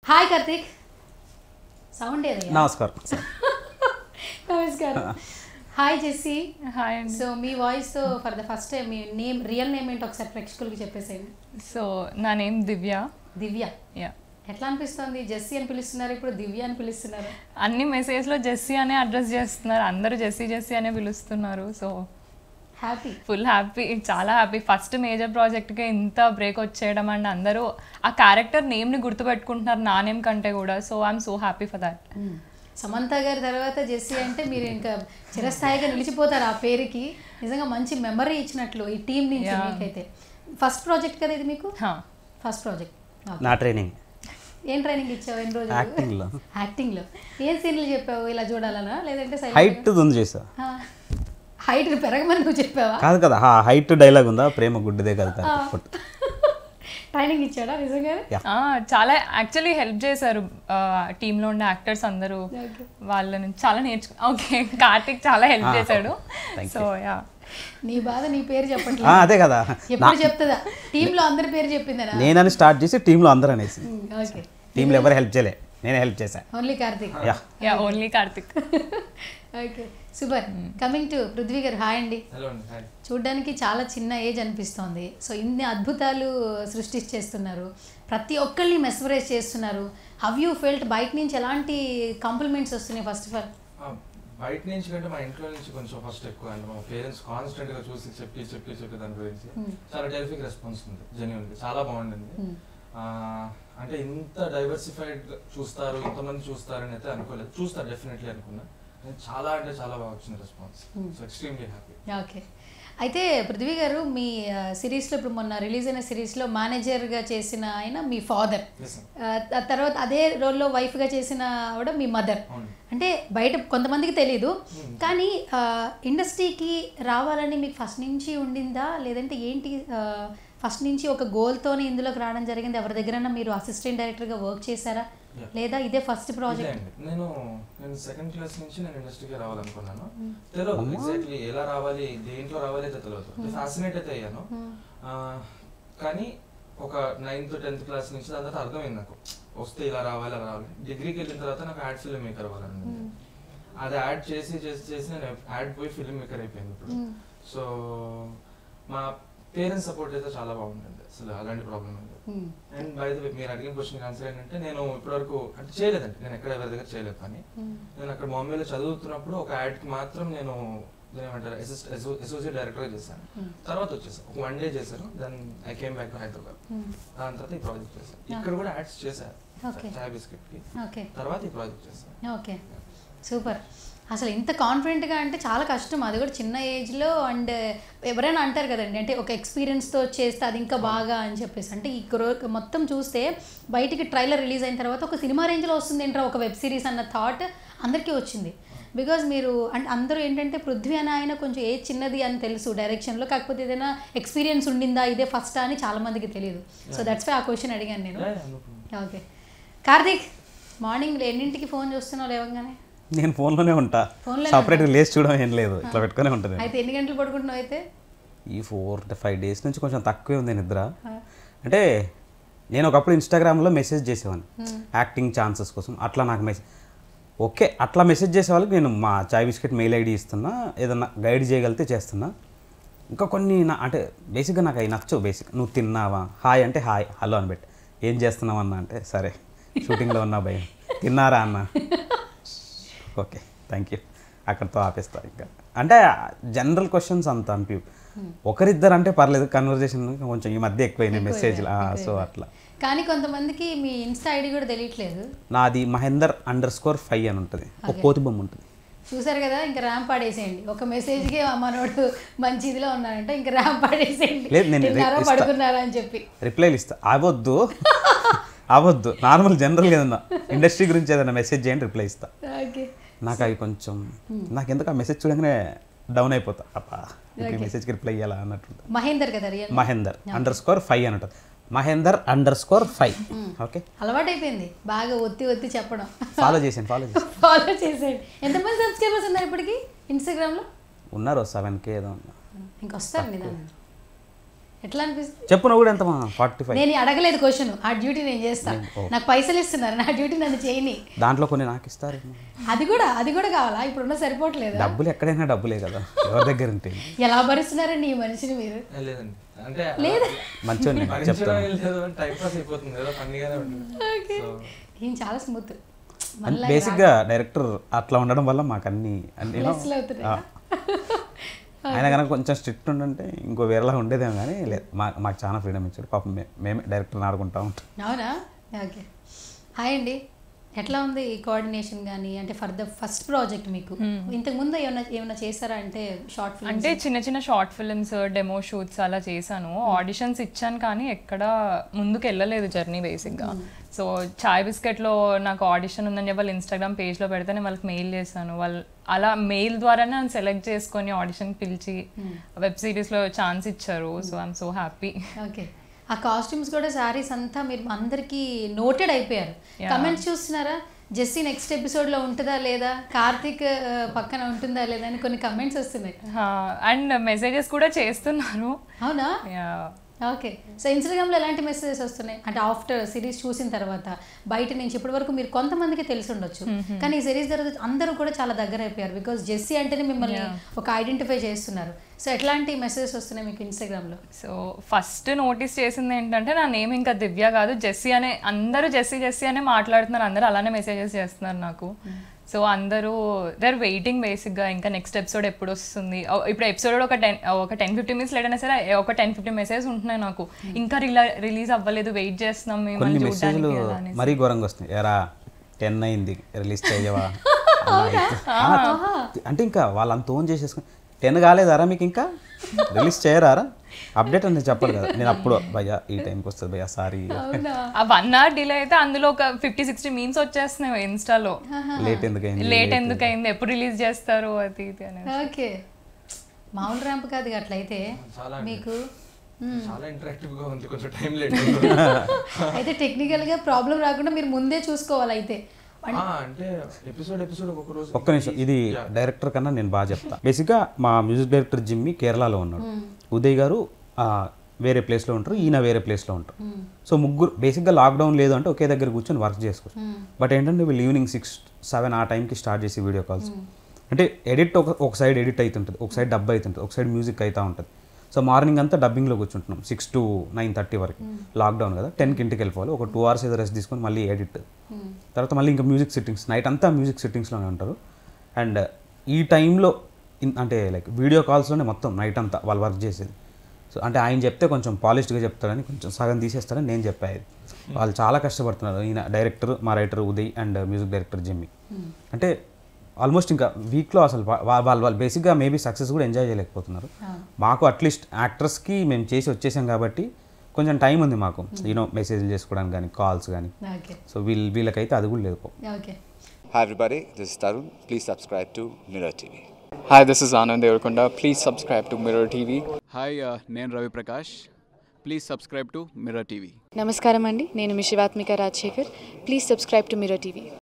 Hi Karthik sound ఏదయ్యా నమస్కారం నమస్కారం హాయ్ జెస్సీ హాయ్ అండి సో మీ voice for the first time మీ నేమ్ రియల్ నేమ్ ఏంటో ఒకసారి ప్రేక్షకులకి చెప్పేసేయండి సో నా నేమ్ దివ్య దివ్య యా ఎట్లా అనిపిస్తుంది జెస్సీ అని పిలుస్తున్నారు ఇప్పుడు దివ్య అని పిలుస్తున్నారు అన్ని మెసేజ్లో జెస్సీ అనే అడ్రస్ చేస్తున్నారు అందరూ జెస్సీ జెస్సీ అనే పిలుస్తున్నారు సో హ్యాపీ ఫుల్ హ్యాపీ చాలా హ్యాపీ ఫస్ట్ మేజర్ ప్రాజెక్ట్కి ఇంత బ్రేక్ వచ్చేయడం అండ్ అందరూ ఆ క్యారెక్టర్ నేమ్ని గుర్తుపెట్టుకుంటున్నారు నా నేమ్ కంటే కూడా so I'm so happy for that Samantha గారి తర్వాత జెస్సీ అంటే మీరు ఇంకా చిరస్థాయిగా నిలిచిపోతారు ఆ పేరుకి నిజంగా మంచి మెమరీ ఇచ్చినట్లు ఈ టీం నుంచి Yeah. మీకైతే ఫస్ట్ ప్రాజెక్ట్ కదా ఇది మీకు ఫస్ట్ ప్రాజెక్ట్ నా ట్రైనింగ్ ఏం ట్రైనింగ్ ఇచ్చావు ఎన్ని రోజులు యాక్టింగ్లో యాక్టింగ్ లో ఏం సీన్లు చెప్పావు ఇలా చూడాలనా లేదంటే హైట్ ఉంది చేసా హైట్ పెరగమని నువ్వు చెప్పావా కాదు కదా హైట్ డైలాగ్ ఉందా ప్రేమ గుడ్డిదే కదా ట్రైనింగ్ ఇచ్చాడా నిజంగానే చాలా యాక్చువల్లీ హెల్ప్ చేశారు టీంలో ఉండే యాక్టర్స్ అందరూ Okay. వాళ్ళ నుంచి చాలా నేర్చుకు ఓకే కార్తిక్ చాలా హెల్ప్ Ah, చేశాడు thank సో యా నీ బాధ నీ పేరు ఆ, చెప్పట్లేదు అదే కదా ఎప్పుడు చెప్తుందా టీమ్ లో అందరి పేరు చెప్పిందనా నేనని స్టార్ట్ చేసి టీంలో అందరూ అనేసి ఓకే టీంలో ఎవరు హెల్ప్ చేయలే నేనే హెల్ప్ చేశా only Karthik yeah yeah only Karthik okay super coming to Prithvi గారు హాయ్ అండి హలో అండి హాయ్ చూడ్డానికి చాలా చిన్న ఏజ్ అనిపిస్తోంది సో ఇన్ని అద్భుతాలు సృష్టించేస్తున్నారు ప్రతి ఒక్కళ్ళని మెస్మరైజ్ చేస్తున్నారు హవ్ యూ ఫెల్ట్ బయట నుంచి ఎలాంటి కాంప్లిమెంట్స్ వస్తున్నాయి ఫస్ట్ ఆఫ్ ఆల్ ఆ, బయట నుంచి కంటే మా ఇంట్లో నుంచి కొంచెం ఫస్ట్ ఎక్కువ అండి మా పేరెంట్స్ కాన్స్టెంట్ గా చూసి చెప్పి చెప్పి చెప్పి దాని గురించి చాలా టెరిఫిక్ రెస్పాన్స్ ఉంది జెన్యున్ చాలా బాగుండింది ఆ, అంటే ఇంత డైవర్సిఫైడ్ చూస్తారు ఇంతమంది చూస్తారని అయితే అనుకోలేదు చూస్తారు డెఫినెట్లీ అనుకున్నా నేను చాలా అంటే చాలా బాగా వచ్చింది response so extremely happy okay అయితే పృథ్వీ గారు మీ ఆ, సిరీస్లో ఇప్పుడు మొన్న రిలీజ్ అయిన సిరీస్లో మేనేజర్గా చేసిన ఆయన మీ ఫాదర్ Yes, sir. తర్వాత అదే రోల్లో వైఫ్గా చేసిన ఆవిడ మీ మదర్ అవును అంటే బయట కొంతమందికి తెలీదు కానీ ఆ, ఇండస్ట్రీకి రావాలని మీకు ఫస్ట్ నుంచి ఉండిందా లేదంటే ఏంటి ఫస్ట్ నుంచి ఒక గోల్తోనే ఇందులోకి రావడం జరిగింది ఎవరి దగ్గరైనా మీరు అసిస్టెంట్ డైరెక్టర్గా వర్క్ చేశారా Yeah. లేదా ఇదే ఫస్ట్ ఇదే ప్రాజెక్ట్ అండి నేను నేను సెకండ్ క్లాస్ నుంచి నేను ఇండస్ట్రీకి రావాలనుకున్నాను తెలియదు ఎగ్జాక్ట్లీ ఎలా రావాలి దేంట్లో రావాలి అయితే తెలియదు ఫ్యాసినేట్ అయితే అయ్యాను ఆ, కానీ ఒక నైన్త్ టెన్త్ క్లాస్ నుంచి దాని తర్వాత అర్థమైంది నాకు వస్తే ఇలా రావాలి అలా రావాలి డిగ్రీకి వెళ్ళిన తర్వాత నాకు యాడ్ ఫిల్మ్ మేకర్ అవ్వాలని అది యాడ్ చేసి చేసి చేసి నేను యాడ్ పోయి ఫిల్మ్ మేకర్ అయిపోయింది ఇప్పుడు సో మా పేరెంట్స్ సపోర్ట్ అయితే చాలా బాగుంటుంది అసలు అలాంటి ప్రాబ్లం లేదు అండ్ బై ద మీరు అడిగిన క్వశ్చన్ ఆన్సర్ ఏంటంటే నేను ఇప్పటివరకు అంటే చేయలేదండి నేను ఎక్కడ ఎవరి దగ్గర చేయలేదు కానీ నేను అక్కడ బాంబేలో చదువుతున్నప్పుడు ఒక యాడ్ కి మాత్రం నేను దాన్ని ఏమంటారు అసోసియేట్ డైరెక్టర్ చేశాను తర్వాత వచ్చేసాను ఒక వన్ డే చేశాను then I came back to Hyderabad దాని తర్వాత ఈ ప్రాజెక్ట్ చేశాను ఇక్కడ కూడా యాడ్స్ చేశాను Okay. చాయ్ బిస్కెట్ కి ఓకే తర్వాత ఈ ప్రాజెక్ట్ చేశాను ఓకే సూపర్ అసలు ఇంత కాన్ఫిడెంట్గా అంటే చాలా కష్టం అది కూడా చిన్న ఏజ్లో అండ్ ఎవరైనా అంటారు కదండి అంటే ఒక ఎక్స్పీరియన్స్తో చేస్తే అది ఇంకా బాగా అని చెప్పేసి అంటే ఈ గ్రో మొత్తం చూస్తే బయటికి ట్రైలర్ రిలీజ్ అయిన తర్వాత ఒక సినిమా రేంజ్లో వస్తుంది ఏంట్రా ఒక వెబ్ సిరీస్ అన్న థాట్ అందరికీ వచ్చింది బికాజ్ మీరు అంటే అందరూ ఏంటంటే పృథ్వీ అని ఆయన కొంచెం ఏ చిన్నది అని తెలుసు డైరెక్షన్లో కాకపోతే ఏదైనా ఎక్స్పీరియన్స్ ఉండిందా ఇదే ఫస్ట్ అని చాలా మందికి తెలియదు సో దట్స్ వై ఆ క్వశ్చన్ అడిగాను నేను Yeah, yeah, no problem. Okay Karthik morning ఎన్నింటికి ఫోన్ చూస్తున్నావు లేవగానే నేను ఫోన్లోనే ఉంటా ఫోన్లోనే సపరేట్గా లేచి చూడడం ఏం లేదు ఇట్లా పెట్టుకునే ఉంటుంది అయితే ఎన్ని గంటలు పడుకుంటున్నావు అయితే ఈ ఫోర్ ఫైవ్ డేస్ నుంచి కొంచెం తక్కువే ఉంది నిద్ర అంటే నేను ఒకప్పుడు ఇన్స్టాగ్రామ్లో మెసేజ్ చేసేవాడిని యాక్టింగ్ ఛాన్సెస్ కోసం అట్లా నాకు మెసేజ్ ఓకే అట్లా మెసేజ్ చేసే వాళ్ళకి నేను మా చాయ్ బిస్కెట్ మెయిల్ ఐడి ఇస్తున్నా ఏదన్నా గైడ్ చేయగలిగితే చేస్తున్నా ఇంకా కొన్ని నా అంటే బేసిక్గా నాకు అవి నచ్చవు బేసిక్ నువ్వు తిన్నావా హాయ్ అంటే హాయ్ హలో అని పెట్టి ఏం చేస్తున్నావు అన్న అంటే సరే షూటింగ్లో ఉన్నా భయం తిన్నారా అన్న ఓకే థ్యాంక్ యూ అక్కడితో ఆపేస్తా ఇంకా అంటే జనరల్ క్వశ్చన్స్ అంత అనిపి ఒకరిద్దరు అంటే పర్లేదు కన్వర్జేషన్ కొంచెం ఈ మధ్య ఎక్కువైనాయి మెసేజ్లు సో అట్లా కానీ కొంతమందికి మీ ఇన్స్టా ఐడి కూడా తెలియట్లేదు నాది మహేందర్ అండర్ స్కోర్ ఫైవ్ అని ఉంటుంది ఒక కోతి బొమ్మ ఉంటుంది చూసారు కదా ఇంకా ర్యాంప్ ఆడేసేయండి ఒక మెసేజ్కి మనోడు మంచి ఇదిలో ఉన్నారంటే ఇంకా ర్యాంప్ ఆడేసేయండి లేదు, నేను తిన్నారా ఇస్తా. పడుకున్నారా అని చెప్పి రిప్లైలు ఇస్తా అవద్దు అవద్దు నార్మల్ జనరల్గా ఏదన్నా ఇండస్ట్రీ గురించి ఏదైనా మెసేజ్ చేయండి రిప్లై ఇస్తా ఓకే నాకు అవి కొంచెం నాకు ఎందుకు ఆ మెసేజ్ చూడగానే డౌన్ అయిపోతా అప్పా ఈ మెసేజ్కి రిప్లై ఇవ్వాలా అన్నట్టు మహేందర్ కదా real Mahender underscore five అని ఉంటుంది Mahender underscore five okay అలవాటైపోయింది బాగా ఒత్తి ఒత్తి చెప్పడం ఫాలో చేసాను ఫాలో చేసాను ఫాలో చేసేయండి ఎంతమంది సబ్స్క్రైబర్స్ ఉన్నారు ఇప్పటికి ఇన్స్టాగ్రామ్లో ఉన్నారు సెవెన్ కే ఏదో ఉన్నా ఇంకొస్తారు నిదానం ఎట్లా అనిపిస్తుంది చెప్పు నువ్వు కూడా ఎంత ఫార్టీ ఫైవ్ నేను అడగలేదు క్వశ్చన్ ఆ డ్యూటీ నేను చేస్తా నాకు పైసలు ఇస్తున్నారు నా డ్యూటీ నన్ను చేయని దాంట్లో కొన్ని నాకు ఇస్తారేమో అది కూడా అది కూడా కావాలా ఇప్పుడున్న సరిపోవట్లేదు డబ్బులు ఎక్కడైనా డబ్బులే కదా ఎవరి దగ్గర ఉంటే ఎలా భరిస్తున్నారండి ఈ మనిషిని మీరు ఏ, లేదండి అంటే లేదు. మంచిగా భరించడం చెప్తాను ఏం లేదు టైం పాస్ అయిపోతుంది ఏదో ఫన్నీగానే ఉంటుంది సో ఈయన చాలా స్మూత్ అంటే బేసిక్గా డైరెక్టర్ అట్లా ఉండడం వల్ల మాకు అన్ని అన్ని you know, ప్లస్లు అవుతున్నాయి ఆ. ఆయన కనుక కొంచెం స్ట్రిక్ట్ ఉండంటే ఇంకో వేరేలా ఉండేదేమో కానీ లేదు మా మాకు చాలా ఫ్రీడమ్ ఇచ్చాడు పాపం మే- మేమే డైరెక్టర్ ఆడుకుంటా ఉంటాం అవునా ఓకే హాయ్ అండి ఎట్లా ఉంది ఈ కోఆర్డినేషన్ కానీ అంటే ఫర్ ద ఫస్ట్ ప్రాజెక్ట్ మీకు ఇంతకు ముందు ఏమైనా ఏమైనా చేస్తారా అంటే షార్ట్ ఫిల్మ్ అంటే చిన్న చిన్న షార్ట్ ఫిల్మ్స్ డెమో షూట్స్ అలా చేశాను ఆడిషన్స్ ఇచ్చాను కానీ ఎక్కడ ముందుకు వెళ్ళలేదు జర్నీ బేసిక్గా సో చాయ్ బిస్కెట్లో నాకు ఆడిషన్ ఉందని చెప్పి వాళ్ళు ఇన్స్టాగ్రామ్ పేజ్లో పెడితే నేను వాళ్ళకి మెయిల్ చేశాను వాళ్ళు అలా మెయిల్ ద్వారానే నన్ను సెలెక్ట్ చేసుకొని ఆడిషన్ పిలిచి వెబ్ సిరీస్లో ఛాన్స్ ఇచ్చారు so I'm so happy okay ఆ కాస్ట్యూమ్స్ కూడా శారీస్ అంతా మీరు అందరికీ నోటెడ్ అయిపోయారు కమెంట్స్ చూస్తున్నారా జెస్సీ నెక్స్ట్ ఎపిసోడ్లో ఉంటుందా లేదా కార్తిక్ ఆ, పక్కన ఉంటుందా లేదా అని కొన్ని కమెంట్స్ వస్తున్నాయి అండ్ మెసేజెస్ కూడా చేస్తున్నారు అవునా Yeah. ఓకే సో ఇన్స్టాగ్రామ్లో ఎలాంటి మెసేజెస్ వస్తున్నాయి అంటే ఆఫ్టర్ సిరీస్ చూసిన తర్వాత బయట నుంచి ఇప్పటి వరకు మీరు కొంతమందికి తెలిసి ఉండొచ్చు కానీ ఈ సిరీస్ తర్వాత అందరూ కూడా చాలా దగ్గర అయిపోయారు బికాస్ జెస్సీ అంటేనే మిమ్మల్ని ఒక ఐడెంటిఫై చేస్తున్నారు సో ఎట్లాంటి మెసేజెస్ వస్తున్నాయి మీకు ఇన్స్టాగ్రామ్లో సో ఫస్ట్ నోటీస్ చేసింది ఏంటంటే నా నేమ్ ఇంకా దివ్య కాదు జెస్సీ అనే అందరూ జెస్సీ జెస్సీ అనే మాట్లాడుతున్నారు అందరూ అలానే మెసేజెస్ చేస్తున్నారు నాకు సో అందరూ దే ఆర్ వెయిటింగ్ బేసిక్గా ఇంకా నెక్స్ట్ ఎపిసోడ్ ఎప్పుడు వస్తుంది ఓ, ఇప్పుడు ఎపిసోడ్ ఒక టెన్ ఒక టెన్ ఫిఫ్టీ మినిట్స్ లేట్ అయినా సరే ఒక టెన్ ఫిఫ్టీ మెసేజ్ ఉంటున్నాయి నాకు ఇంకా రిలా రిలీజ్ అవ్వలేదు వెయిట్ చేస్తున్నాం మేము కొన్ని అని మెసేజ్లు చూడడానికి అలా అనేసి. మరీ ఘోరంగా వస్తాయి ఎరా టెన్ అయింది రిలీజ్ చేయవా అలా అయితే. ఆ, అంటే ఇంకా వాళ్ళంత ఓన్ చేసేసుకుని టెన్ కాలేదారా మీకు ఇంకా రిలీజ్ చేయరారా అప్డేట్ అనేది చెప్పాలి కదా నేను అప్పుడు భయ్యా ఈ టైంకి వస్తుంది భయ్యా సారీ అవునా ఆ వన్ అవర్ డిలే అయితే అందులో ఒక ఫిఫ్టీ సిక్స్టీ మీమ్స్ వచ్చేస్తున్నాయి ఇన్స్టాలో లేట్ ఎందుకు అయింది లేట్ ఎందుకు అయింది ఎప్పుడు రిలీజ్ చేస్తారు అది ఇది అనేది ఓకే మామూలు ర్యాంప్ కాదు ఇక అట్లయితే చాలా అండి. మీకు చాలా ఇంటరాక్టివ్ గా ఉంది కొంచెం టైం లేట్ అయితే టెక్నికల్గా ప్రాబ్లం రాకుండా మీరు ముందే చూసుకోవాలి అయితే అంటే ఎపిసోడ్ ఎపిసోడ్ ఒక్కొక్క రోజు ఒక్క నిమిషం ఇది డైరెక్టర్ కన్నా నేను బాగా చెప్తా బేసిక్గా మా మ్యూజిక్ డైరెక్టర్ జిమ్మి కేరళలో ఉన్నాడు ఉదయ్ గారు ఆ, వేరే ప్లేస్లో ఉంటారు ఈయన వేరే ప్లేస్లో ఉంటారు సో ముగ్గురు బేసిక్గా లాక్డౌన్ లేదు అంటే ఒకే దగ్గర కూర్చొని వర్క్ చేసుకోవచ్చు బట్ ఏంటంటే వీళ్ళు ఈవినింగ్ సిక్స్ సెవెన్ ఆ టైంకి స్టార్ట్ చేసి వీడియో కాల్స్ అంటే ఎడిట్ ఒక ఒక సైడ్ ఎడిట్ అవుతుంటుంది ఒక సైడ్ డబ్ అవుతుంటుంది ఒక సైడ్ మ్యూజిక్ అవుతూ ఉంటుంది సో మార్నింగ్ అంతా డబ్బింగ్లో కూర్చుంటున్నాం సిక్స్ టు నైన్ థర్టీ వరకు లాక్డౌన్ కదా టెన్కి ఇంటికి వెళ్ళిపోవాలి ఒక టూ అవర్స్ ఏదో రెస్ట్ తీసుకొని మళ్ళీ ఎడిట్ తర్వాత మళ్ళీ ఇంకా మ్యూజిక్ సెట్టింగ్స్ నైట్ అంతా మ్యూజిక్ సెట్టింగ్స్లోనే ఉంటారు అండ్ ఈ టైంలో ఇన్- అంటే లైక్ వీడియో కాల్స్లోనే మొత్తం నైట్ అంతా వాళ్ళు వర్క్ చేసేది సో అంటే ఆయన చెప్తే కొంచెం పాలిష్డ్గా చెప్తాడని కొంచెం సగం తీసేస్తాడని నేను చెప్పేది వాళ్ళు చాలా కష్టపడుతున్నారు ఈయన డైరెక్టర్ మా writer Uday and music director Jimmy అంటే ఆల్మోస్ట్ ఇంకా వీక్లో అసలు వా- వా- వాళ్ళు వాళ్ళు బేసిక్గా మేబీ సక్సెస్ కూడా ఎంజాయ్ చేయలేకపోతున్నారు మాకు అట్లీస్ట్ యాక్టర్స్కి మేము చేసి వచ్చేసాం కాబట్టి కొంచెం టైం ఉంది మాకు యూనో మెసేజ్లు చేసుకోవడానికి కానీ కాల్స్ కానీ ఓకే సో వీళ్ళు వీళ్ళకైతే అది కూడా లేదు okay Hi everybody, this is Tarun. Please subscribe to Mirror TV. Hi, this is Anand Devarkonda. Please subscribe to Mirror TV. Hi uh, నేను Ravi Prakash please subscribe to Mirror TV నమస్కారం అండి నేను మీ Shivathmika Rajasekhar please subscribe to Mirror TV